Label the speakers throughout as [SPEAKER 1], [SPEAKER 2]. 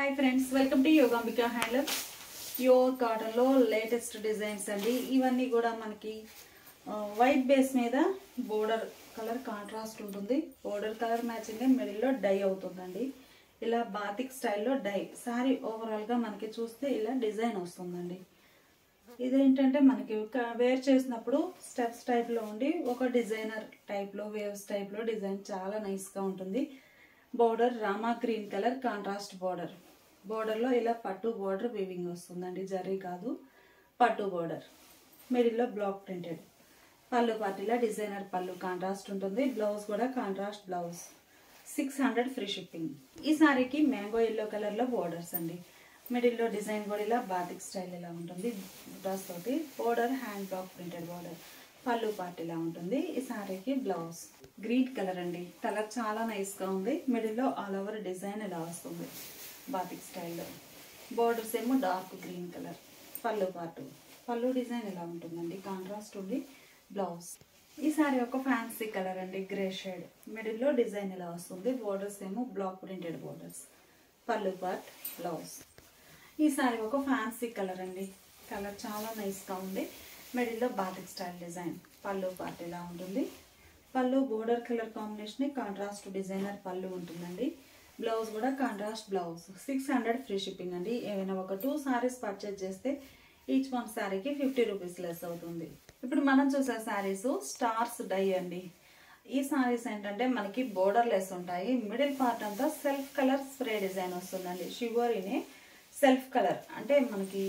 [SPEAKER 1] hi friends welcome to Yogambika handloom your కాటన్లో latest designs అండి ఇవన్నీ కూడా మనకి వైట్ బేస్ మీద బోర్డర్ కలర్ కాంట్రాస్ట్ ఉంటుంది బోర్డర్ కలర్ మ్యాచింగ్ మిడిల్లో డై అవుతుందండి ఇలా బాతిక్ స్టైల్లో డై సారీ ఓవరాల్గా మనకి చూస్తే ఇలా డిజైన్ వస్తుందండి ఇదేంటంటే మనకి ఒక వేర్ చేసినప్పుడు స్టెప్స్ టైప్లో ఉండి ఒక డిజైనర్ టైప్లో వేవ్స్ టైప్లో డిజైన్ చాలా నైస్గా ఉంటుంది border Rama green colour contrast border బోర్డర్లో ఇలా పట్టు బోర్డర్ వీవింగ్ వస్తుందండి జరీ కాదు పట్టు బోర్డర్ మిడిల్లో బ్లాక్ ప్రింటెడ్ పళ్ళు పార్టీలో డిజైనర్ పళ్ళు కాంట్రాస్ట్ ఉంటుంది బ్లౌజ్ కూడా contrast blouse six hundred free shipping ఈ సారీకి మ్యాంగో ఎల్లో కలర్లో బోర్డర్స్ అండి మిడిల్లో డిజైన్ కూడా ఇలా బాతిక్ స్టైల్ ఇలా ఉంటుంది డ్రెస్ తోటి border hand block printed border pallu part ఇలా ఉంటుంది ఈ సారీకి బ్లౌజ్ గ్రీన్ కలర్ అండి కలర్ చాలా నైస్గా ఉంది మిడిల్లో ఆల్ ఓవర్ డిజైన్ ఇలా వస్తుంది బాతిక్ స్టైల్లో బోర్డర్స్ ఏమో dark green colour pallu part pallu design ఇలా ఉంటుందండి కాంట్రాస్ట్ ఉంది బ్లౌజ్ ఈ సారీ ఒక ఫ్యాన్సీ కలర్ అండి గ్రే షేడ్ మిడిల్లో డిజైన్ ఇలా వస్తుంది బోర్డర్స్ ఏమో బ్లాక్ ప్రింటెడ్ బోర్డర్స్ పళ్ళు పార్ట్ బ్లౌజ్ ఈ సారీ ఒక ఫ్యాన్సీ కలర్ అండి కలర్ చాలా నైస్గా ఉంది మిడిల్లో batik style design pallu part ఇలా ఉంటుంది pallu border colour combination contrast designer pallu ఉంటుందండి బ్లౌజ్ కూడా contrast blouse six hundred free shipping అండి ఏమైనా ఒక టూ సారీస్ పర్చేజ్ చేస్తే ఈచ్ వన్ శారీకి ఫిఫ్టీ రూపీస్ లెస్ అవుతుంది ఇప్పుడు మనం చూసే శారీస్ స్టార్స్ డై అండి ఈ సారీస్ ఏంటంటే మనకి బోర్డర్ లెస్ ఉంటాయి మిడిల్ పార్ట్ అంతా సెల్ఫ్ కలర్ స్ప్రే డిజైన్ వస్తుందండి షివోరీని సెల్ఫ్ కలర్ అంటే మనకి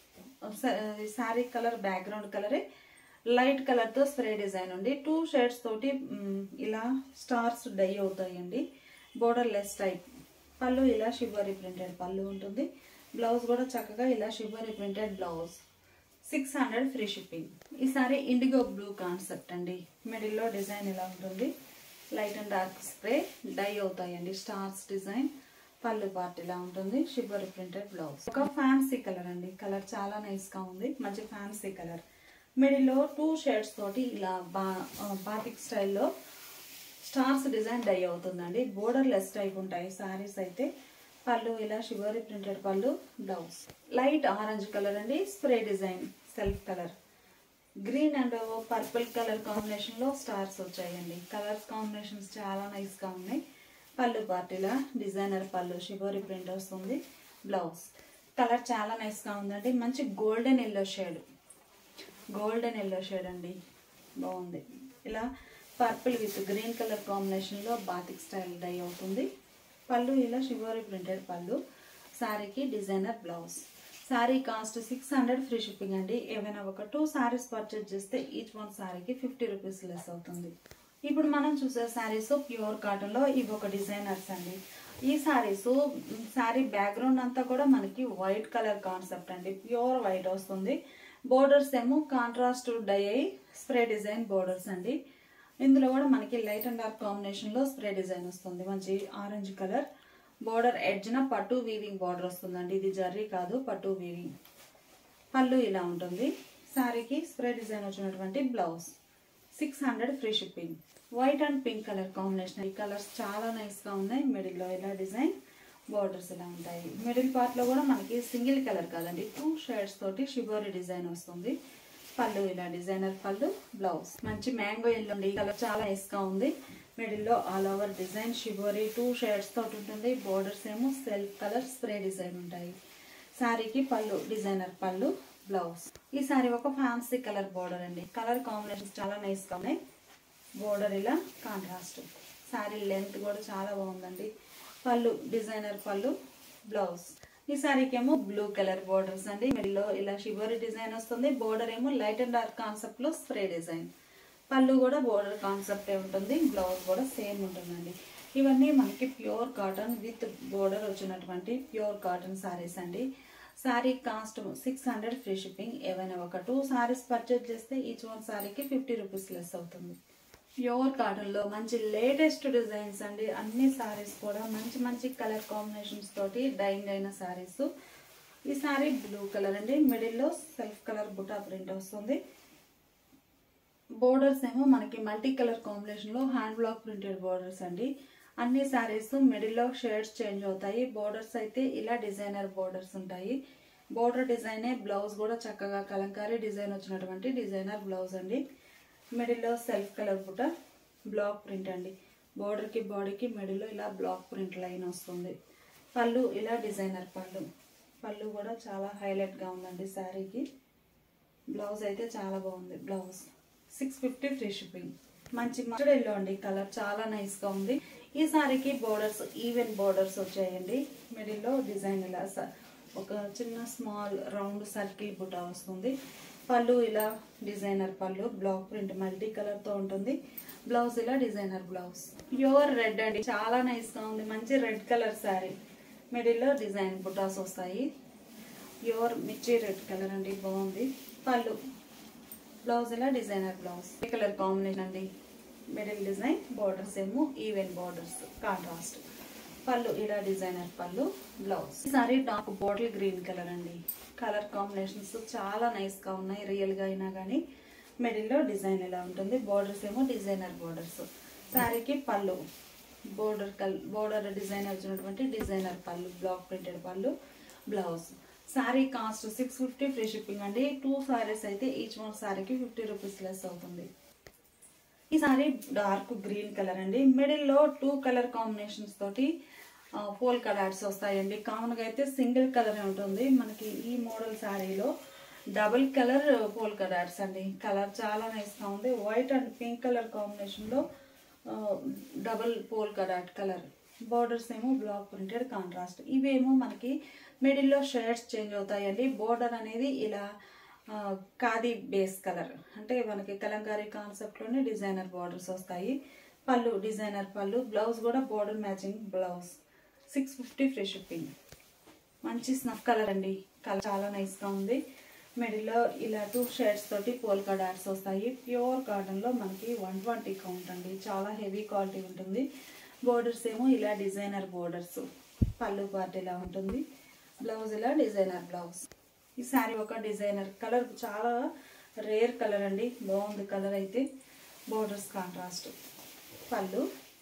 [SPEAKER 1] శారీ కలర్ బ్యాక్గ్రౌండ్ కలరే లైట్ కలర్తో స్ప్రే డిజైన్ ఉంది టూ షేడ్స్ తోటి ఇలా స్టార్స్ డై అవుతాయండి బోర్డర్ లెస్ టైప్ పళ్ళు ఇలా షివరీ ప్రింటెడ్ పళ్ళు ఉంటుంది బ్లౌజ్ కూడా చక్కగా ఇలా shibori printed blouse six hundred free shipping ఈసారి ఇండిగో బ్లూ కాన్సెప్ట్ అండి మిడిల్లో డిజైన్ ఇలా ఉంటుంది light and dark spray dye అవుతాయండి స్టార్స్ డిజైన్ పళ్ళు పార్ట్ ఇలా ఉంటుంది షిబర్ ప్రింటెడ్ బ్లౌజ్ ఒక ఫ్యాన్సీ కలర్ అండి కలర్ చాలా నైస్గా ఉంది మంచి ఫ్యాన్సీ కలర్ మిడిల్లో టూ షేడ్స్ తోటి ఇలా బా బాటిక్ స్టైల్లో స్టార్స్ డిజైన్ డై అవుతుందండి బోర్డర్ లెస్ టైప్ ఉంటాయి శారీస్ అయితే పళ్ళు ఇలా shibori printed pallu blouse light orange colour అండి spray design self colour green and purple colour కాంబినేషన్లో స్టార్స్ వచ్చాయండి కలర్స్ కాంబినేషన్స్ చాలా నైస్గా ఉన్నాయి పళ్ళు పార్టీలా డిజైనర్ పళ్ళు షివోరి ప్రింట్ వస్తుంది బ్లౌజ్ కలర్ చాలా నైస్గా ఉందండి మంచి golden yellow shade golden yellow shade అండి బాగుంది ఇలా పర్పుల్ విత్ గ్రీన్ కలర్ కాంబినేషన్లో బాతిక్ స్టైల్ డై అవుతుంది పళ్ళు ఇలా షివోరి ప్రింటెడ్ పళ్ళు శారీకి designer blouse sari cost six hundred free shipping అండి ఏమైనా ఒక టూ శారీస్ పర్చేజ్ చేస్తే ఈచ్ వన్ శారీకి ఫిఫ్టీ రూపీస్ లెస్ అవుతుంది ఇప్పుడు మనం చూసే శారీస్ ప్యూర్ కాటన్లో ఇవి ఒక డిజైనర్స్ అండి ఈ శారీస్ శారీ బ్యాక్గ్రౌండ్ అంతా కూడా మనకి వైట్ కలర్ కాన్సెప్ట్ అండి ప్యూర్ వైట్ వస్తుంది బోర్డర్స్ ఏమో కాంట్రాస్ట్ డై అయి స్ప్రే డిజైన్ బోర్డర్స్ అండి ఇందులో కూడా మనకి లైట్ అండ్ డార్క్ కాంబినేషన్లో స్ప్రే డిజైన్ వస్తుంది మంచి ఆరెంజ్ కలర్ బోర్డర్ ఎడ్జ్న పట్టు వీవింగ్ బార్డర్ వస్తుందండి ఇది జర్రీ కాదు పట్టు వీవింగ్ పళ్ళు ఇలా ఉంటుంది శారీకి స్ప్రే డిజైన్ వచ్చినటువంటి blouse six hundred free shipping white and pink colour combination ఈ కలర్స్ చాలా నైస్గా ఉన్నాయి మిడిల్లో ఇలా డిజైన్ బార్డర్స్ ఇలా ఉంటాయి మిడిల్ పార్ట్లో కూడా మనకి సింగిల్ కలర్ కాదండి టూ షేడ్స్ తోటి షిబోరి డిజైన్ వస్తుంది పళ్ళు ఇలా డిజైనర్ పళ్ళు బ్లౌజ్ మంచి మ్యాంగో ఎల్లో ఈ కలర్ చాలా నైస్గా ఉంది మిడిల్లో all over design shibori two shades తోటి ఉంటుంది బోర్డర్స్ ఏమో సెల్ఫ్ కలర్ స్ప్రే డిజైన్ ఉంటాయి శారీకి పళ్ళు డిజైనర్ పళ్ళు బ్లౌజ్ ఈ శారీ ఒక ఫ్యాన్సీ కలర్ బోర్డర్ అండి కలర్ కాంబినేషన్స్ చాలా నైస్గా ఉన్నాయి బోర్డర్ ఇలా కాంట్రాస్ట్ శారీ లెంత్ కూడా చాలా బాగుందండి పళ్ళు డిజైనర్ పళ్ళు బ్లౌజ్ ఈ శారీకి ఏమో బ్లూ కలర్ బోర్డర్స్ అండి మిడిల్లో ఇలా షివరీ డిజైన్ వస్తుంది బోర్డర్ ఏమో లైట్ అండ్ డార్క్ కాన్సెప్ట్ లో స్ప్రే డిజైన్ పళ్ళు కూడా బోర్డర్ కాన్సెప్టే ఉంటుంది బ్లౌజ్ కూడా సేమ్ ఉంటుందండి ఇవన్నీ మనకి ప్యూర్ కాటన్ విత్ బోర్డర్ వచ్చినటువంటి ప్యూర్ కాటన్ శారీస్ అండి sari cost six hundred free shipping ఏవైనా ఒక టూ శారీస్ పర్చేజ్ చేస్తే ఈచ్ వన్ శారీకి ఫిఫ్టీ రూపీస్ లెస్ అవుతుంది ప్యూర్ కాటన్లో మంచి లేటెస్ట్ డిజైన్స్ అండి అన్ని శారీస్ కూడా మంచి మంచి కలర్ కాంబినేషన్స్ తోటి డైంగ్ అయిన శారీస్ ఈ శారీ బ్లూ కలర్ అండి మిడిల్లో సెల్ఫ్ కలర్ బుటా ప్రింట్ వస్తుంది బోర్డర్స్ ఏమో మనకి మల్టీ కలర్ కాంబినేషన్లో హ్యాండ్ బ్లాక్ ప్రింటెడ్ బోర్డర్స్ అండి అన్ని శారీస్ మిడిల్లో షేడ్స్ చేంజ్ అవుతాయి బోర్డర్స్ అయితే ఇలా డిజైనర్ బోర్డర్స్ ఉంటాయి బోర్డర్ డిజైనే బ్లౌజ్ కూడా చక్కగా కలంకారీ డిజైన్ వచ్చినటువంటి డిజైనర్ బ్లౌజ్ అండి మిడిల్లో self colour butta block print అండి బోర్డర్కి బాడీకి మిడిల్లో ఇలా బ్లాక్ ప్రింట్ లైన్ వస్తుంది పళ్ళు ఇలా డిజైనర్ పళ్ళు పళ్ళు కూడా చాలా హైలైట్గా ఉందండి శారీకి బ్లౌజ్ అయితే చాలా బాగుంది blouse six fifty free shipping మంచి మస్టర్డ్ ఎల్లో అండి కలర్ చాలా నైస్గా ఉంది ఈ సారీకి బోర్డర్స్ ఈవెన్ బోర్డర్స్ వచ్చాయండి మిడిల్లో డిజైన్ ఇలా స- ఒక చిన్న స్మాల్ రౌండ్ సర్కిల్ బుట్ట వస్తుంది పళ్ళు ఇలా designer pallu black print multi కలర్తో ఉంటుంది బ్లౌజ్ ఇలా డిజైనర్ బ్లౌజ్ ప్యూర్ రెడ్ అండి చాలా నైస్గా ఉంది మంచి రెడ్ కలర్ శారీ మిడిల్లో డిజైన్ బుటాస్ వస్తాయి ప్యూర్ మిర్చి రెడ్ కలర్ అండి బాగుంది పళ్ళు బ్లౌజ్ ఇలా డిజైనర్ బ్లౌజ్ ఏ కలర్ కాంబినేషన్ అండి మిడిల్ డిజైన్ బార్డర్స్ ఏమో ఈవెన్ బార్డర్స్ కాంట్రాస్ట్ పళ్ళు ఇలా designer pallu blouse sari dark bottle green colour అండి కలర్ కాంబినేషన్స్ చాలా nice గా ఉన్నాయి రియల్ గా అయినా కానీ మిడిల్లో డిజైన్ ఇలా ఉంటుంది బార్డర్స్ ఏమో డిజైనర్ బార్డర్స్ శారీకి పళ్ళు బోర్డర్ కల్ బోర్డర్ డిజైన్ వచ్చినటువంటి designer pallu block printed pallu blouse sari cost six fifty free shipping అండి టూ సారీస్ అయితే ఈచ్ వన్ శారీకి ఫిఫ్టీ రూపీస్ లెస్ అవుతుంది ఈ సారీ డార్క్ గ్రీన్ కలర్ అండి మిడిల్లో టూ కలర్ కాంబినేషన్స్ తోటి ఫోల్ కలర్స్ వస్తాయండి కామన్గా అయితే సింగిల్ కలర్ ఉంటుంది మనకి ఈ మోడల్ శారీలో డబుల్ కలర్ పోల్ కలర్స్ అండి కలర్ చాలా నైస్గా ఉంది వైట్ అండ్ పింక్ కలర్ కాంబినేషన్లో డబుల్ పోల్ కలర్ కలర్ బోర్డర్స్ ఏమో బ్లాక్ ప్రింటెడ్ కాంట్రాస్ట్ ఇవేమో మనకి మిడిల్లో షేడ్స్ చేంజ్ అవుతాయండి బోర్డర్ అనేది ఇలా ఆ, ఖాదీ బేస్ కలర్ అంటే మనకి కలంకారీ కాన్సెప్ట్లోనే డిజైనర్ బార్డర్స్ వస్తాయి పళ్ళు డిజైనర్ పళ్ళు బ్లౌజ్ కూడా border matching blouse six fifty free shipping మంచి స్నఫ్ కలర్ అండి కలర్ చాలా నైస్గా ఉంది మిడిల్లో ఇలా టూ షేడ్స్ తోటి పోల్కా డాట్స్ వస్తాయి ప్యూర్ కాటన్లో మనకి వన్ ట్వంటీ కౌంట్ అండి చాలా హెవీ క్వాలిటీ ఉంటుంది బోర్డర్స్ ఏమో ఇలా డిజైనర్ బోర్డర్స్ పళ్ళు పార్ట్ ఇలా ఉంటుంది బ్లౌజ్ ఇలా డిజైనర్ బ్లౌజ్ ఈ శారీ ఒక డిజైనర్ కలర్ చాలా రేర్ కలర్ అండి బాగుంది కలర్ అయితే బోర్డర్స్ కాంట్రాస్ట్ పళ్ళు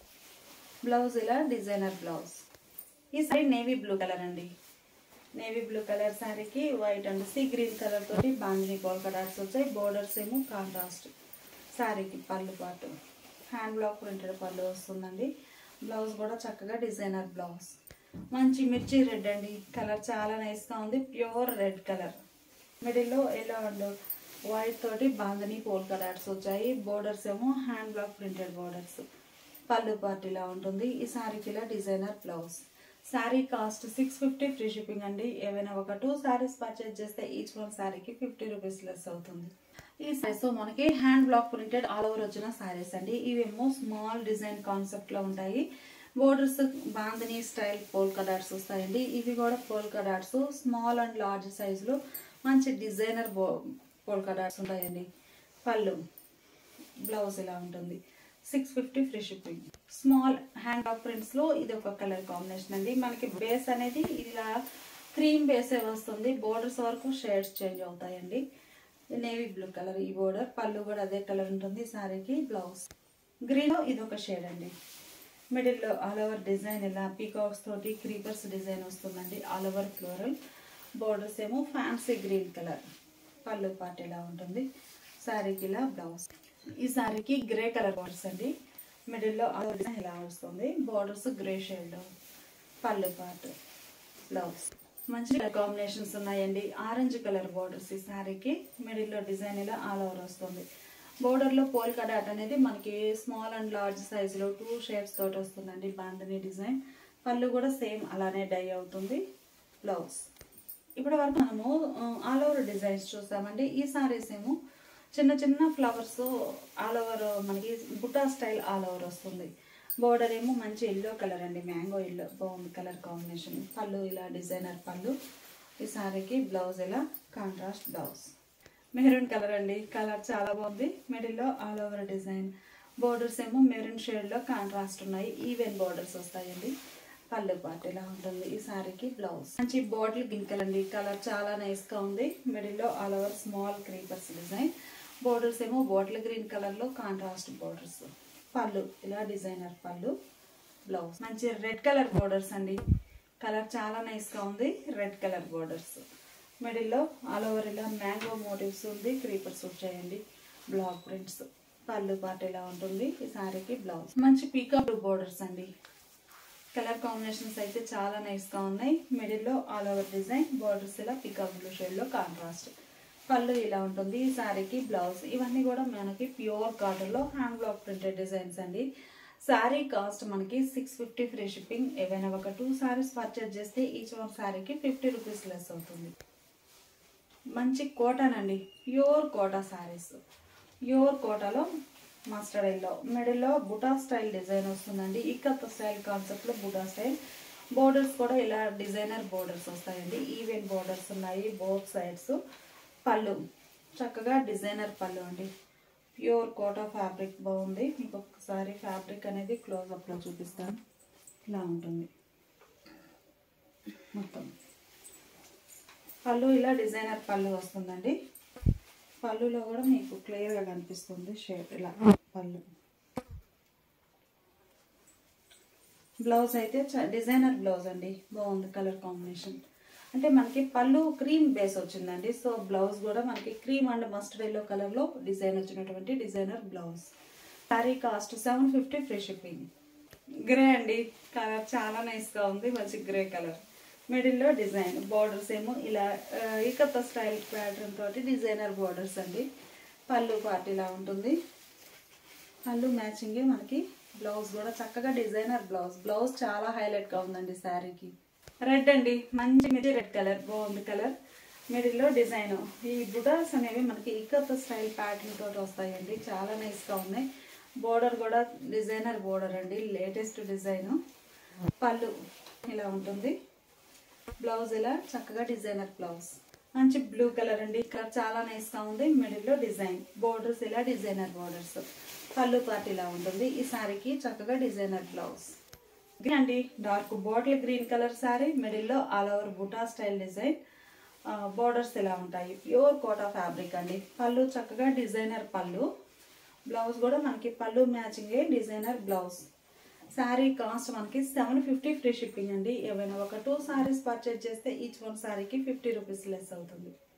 [SPEAKER 1] బ్లౌజ్ ఇలా డిజైనర్ బ్లౌజ్ ఈ సారీ నేవీ బ్లూ కలర్ అండి నేవీ బ్లూ కలర్ శారీకి white and sea green colour తోటి బాందిని పోల్కా డాట్స్ వచ్చాయి బోర్డర్స్ ఏమో కాంట్రాస్ట్ శారీకి పళ్ళు పాటు హ్యాండ్ బ్లాక్ ప్రింటెడ్ పళ్ళు వస్తుందండి బ్లౌజ్ కూడా చక్కగా డిజైనర్ బ్లౌజ్ మంచి మిర్చి రెడ్ అండి కలర్ చాలా నైస్గా ఉంది ప్యూర్ రెడ్ కలర్ మిడిల్లో ఎల్లో అండ్ వైట్ తోటి బాందని పోల్కా డాట్స్ వచ్చాయి బోర్డర్స్ ఏమో హ్యాండ్ బ్లాక్ ప్రింటెడ్ బోర్డర్స్ పళ్ళు పార్ట్ ఇలా ఉంటుంది ఈ శారీకి ఇలా designer blouse sari cost six fifty free shipping అండి ఏవైనా ఒక టూ శారీస్ పర్చేజ్ చేస్తే ఈచ్ వన్ శారీకి ఫిఫ్టీ రూపీస్ లెస్ అవుతుంది ఈ సారీస్ మనకి hand block printed all over వచ్చిన శారీస్ అండి ఇవేమో స్మాల్ డిజైన్ కాన్సెప్ట్ లో ఉంటాయి borders bandhani style polka dots వస్తాయండి ఇవి కూడా polka dots small and large సైజులో మంచి డిజైనర్ బో పోల్కా డాట్స్ ఉంటాయండి పళ్ళు బ్లౌజ్ ఇలా ఉంటుంది six fifty free shipping small hand of prints లో ఇది ఒక కలర్ కాంబినేషన్ అండి మనకి బేస్ అనేది ఇలా క్రీమ్ బేసే వస్తుంది బోర్డర్స్ వరకు షేడ్స్ చేంజ్ అవుతాయండి నేవీ బ్లూ కలర్ ఈ బోర్డర్ పళ్ళు కూడా అదే కలర్ ఉంటుంది శారీకి బ్లౌజ్ గ్రీన్ ఇది ఒక షేడ్ అండి మిడిల్లో ఆల్ ఓవర్ డిజైన్ ఇలా పీకాక్స్ తోటి క్రీపర్స్ డిజైన్ వస్తుందండి ఆల్ ఓవర్ ఫ్లోరల్ బోర్డర్స్ ఏమో fancy green colour pallu part ఇలా ఉంటుంది శారీకి ఇలా బ్లౌజ్ ఈ శారీకి గ్రే కలర్ బార్డర్స్ అండి మిడిల్లో ఆల్ ఓవర్ డిజైన్ ఇలా వస్తుంది borders grey shade pallu part blouse మంచి కలర్ కాంబినేషన్స్ ఉన్నాయండి ఆరెంజ్ కలర్ బార్డర్స్ ఈ శారీకి మిడిల్లో డిజైన్ ఇలా ఆల్ ఓవర్ వస్తుంది బోర్డర్లో పోల్కా డాట్ అనేది మనకి స్మాల్ అండ్ లార్జ్ సైజులో టూ షేడ్స్ తోటి వస్తుందండి బాందని డిజైన్ పళ్ళు కూడా సేమ్ అలానే డై అవుతుంది బ్లౌజ్ ఇప్పటి వరకు మనము ఆల్ ఓవర్ డిజైన్స్ చూసామండి ఈ సారీస్ ఏమో చిన్న చిన్న ఫ్లవర్స్ ఆల్ ఓవర్ మనకి బుట్టా స్టైల్ ఆల్ ఓవర్ వస్తుంది బోర్డర్ ఏమో మంచి ఎల్లో కలర్ అండి మ్యాంగో ఎల్లో బాగుంది కలర్ కాంబినేషన్ పళ్ళు ఇలా డిజైనర్ పళ్ళు ఈ సారీకి బ్లౌజ్ ఇలా కాంట్రాస్ట్ బ్లౌజ్ మెరూన్ కలర్ అండి కలర్ చాలా బాగుంది మిడిల్లో ఆల్ ఓవర్ డిజైన్ బోర్డర్స్ ఏమో మెరూన్ షేడ్లో కాంట్రాస్ట్ ఉన్నాయి ఈవెన్ బోర్డర్స్ వస్తాయండి పళ్ళు పార్ట్ ఇలా ఉంటుంది ఈ సారీకి బ్లౌజ్ మంచి బాటిల్ గింక్ కలర్ అండి కలర్ చాలా నైస్ గా ఉంది మిడిల్లో all over small creepers design borders ఏమో బాటిల్ గ్రీన్ కలర్ లో కాంట్రాస్ట్ బోర్డర్స్ పళ్ళు ఇలా డిజైనర్ పళ్ళు బ్లౌజ్ మంచి రెడ్ కలర్ బోర్డర్స్ అండి కలర్ చాలా నైస్ గా ఉంది రెడ్ కలర్ బోర్డర్స్ మిడిల్లో ఆల్ ఓవర్ ఇలా మ్యాంగో మోటివ్స్ ఉంది క్రీపర్స్ వచ్చాయండి బ్లాక్ ప్రింట్స్ పళ్ళు పాట ఇలా ఉంటుంది ఈ సారీకి బ్లౌజ్ మంచి పీకాక్ బోర్డర్స్ అండి కలర్ కాంబినేషన్స్ అయితే చాలా నైస్ గా ఉన్నాయి మిడిల్లో ఆల్ ఓవర్ డిజైన్ బోర్డర్స్ ఇలా పికాక్ బ్లూ షేడ్ లో కాంట్రాస్ట్ పళ్ళు ఇలా ఉంటుంది ఈ శారీకి బ్లౌజ్ ఇవన్నీ కూడా మనకి ప్యూర్ కాటన్ లో హ్యాండ్ బ్లాక్ ప్రింటెడ్ డిజైన్స్ అండి శారీ కాస్ట్ మనకి సిక్స్ ఫిఫ్టీ ఫ్రీ షిప్పింగ్ ఏవైనా ఒక టూ శారీస్ పర్చేజ్ చేస్తే ఈచ్ వన్ శారీకి ఫిఫ్టీ రూపీస్ లెస్ అవుతుంది మంచి కోటన్ అండి ప్యూర్ కోటా శారీస్ ప్యూర్ కోటాలో మస్టర్డ్ ఎల్లో మిడిల్లో బుటా స్టైల్ డిజైన్ వస్తుందండి ఇక్కత్ స్టైల్ కాన్సెప్ట్లో బుటా స్టైల్ బోర్డర్స్ కూడా ఇలా డిజైనర్ బోర్డర్స్ వస్తాయండి ఈవెన్ బోర్డర్స్ ఉన్నాయి బోత్ సైడ్స్ పళ్ళు చక్కగా డిజైనర్ పళ్ళు అండి ప్యూర్ కోటా ఫ్యాబ్రిక్ బాగుంది మీకు ఒకసారి ఫ్యాబ్రిక్ అనేది క్లోజ్అప్లో చూపిస్తాను ఇలా ఉంటుంది మొత్తం పళ్ళు ఇలా డిజైనర్ పళ్ళు వస్తుందండి పళ్ళులో కూడా మీకు క్లియర్గా కనిపిస్తుంది షేప్ ఇలా పళ్ళు బ్లౌజ్ అయితే చ- డిజైనర్ బ్లౌజ్ అండి బాగుంది కలర్ కాంబినేషన్ అంటే మనకి పళ్ళు క్రీమ్ బేస్ వచ్చిందండి సో బ్లౌజ్ కూడా మనకి క్రీమ్ అండ్ మస్టర్డ్ ఎల్లో కలర్లో డిజైన్ వచ్చినటువంటి designer blouse sari cost seven fifty free shipping grey అండి కలర్ చాలా నైస్గా ఉంది మంచి గ్రే కలర్ మిడిల్లో డిజైన్ బార్డర్స్ ఏమో ఇలా ఆ, ఇకత స్టైల్ ప్యాటర్న్ తోటి డిజైనర్ బార్డర్స్ అండి పళ్ళు పార్ట్ ఇలా ఉంటుంది పళ్ళు మ్యాచింగ్ మనకి బ్లౌజ్ కూడా చక్కగా డిజైనర్ బ్లౌజ్ బ్లౌజ్ చాలా హైలైట్ గా ఉందండి శారీకి రెడ్ అండి మంచి మిడి రెడ్ కలర్ బాగుంది కలర్ మిడిల్లో డిజైన్ ఈ బుటాస్ అనేవి మనకి ఇకత్ స్టైల్ ప్యాటర్న్ తోటి వస్తాయండి చాలా నైస్ గా ఉన్నాయి బోర్డర్ కూడా డిజైనర్ బోర్డర్ అండి లేటెస్ట్ డిజైన్ పళ్ళు ఇలా ఉంటుంది బ్లౌజ్ ఇలా చక్కగా డిజైనర్ బ్లౌజ్ మంచి బ్లూ కలర్ అండి కలర్ చాలా నైస్ గా ఉంది మిడిల్ లో డిజైన్ బోర్డర్స్ ఇలా డిజైనర్ బోర్డర్స్ పళ్ళు పార్ట్ ఇలా ఉంటుంది ఈ సారీకి చక్కగా డిజైనర్ బ్లౌజ్ గ్రీన్ అండి dark bottle green colour sari middle లో ఆల్ ఓవర్ బుటా స్టైల్ డిజైన్ బోర్డర్స్ ఇలా ఉంటాయి ప్యూర్ కోటా ఫ్యాబ్రిక్ అండి పళ్ళు చక్కగా డిజైనర్ పళ్ళు బ్లౌజ్ కూడా మనకి పళ్ళు matching designer blouse sari cost మనకి సెవెన్ ఫిఫ్టీ ఫ్రీ షిప్పింగ్ అండి ఏవైనా ఒక టూ శారీస్ పర్చేజ్ చేస్తే ఈచ్ వన్ శారీకి ఫిఫ్టీ రూపీస్ లెస్ అవుతుంది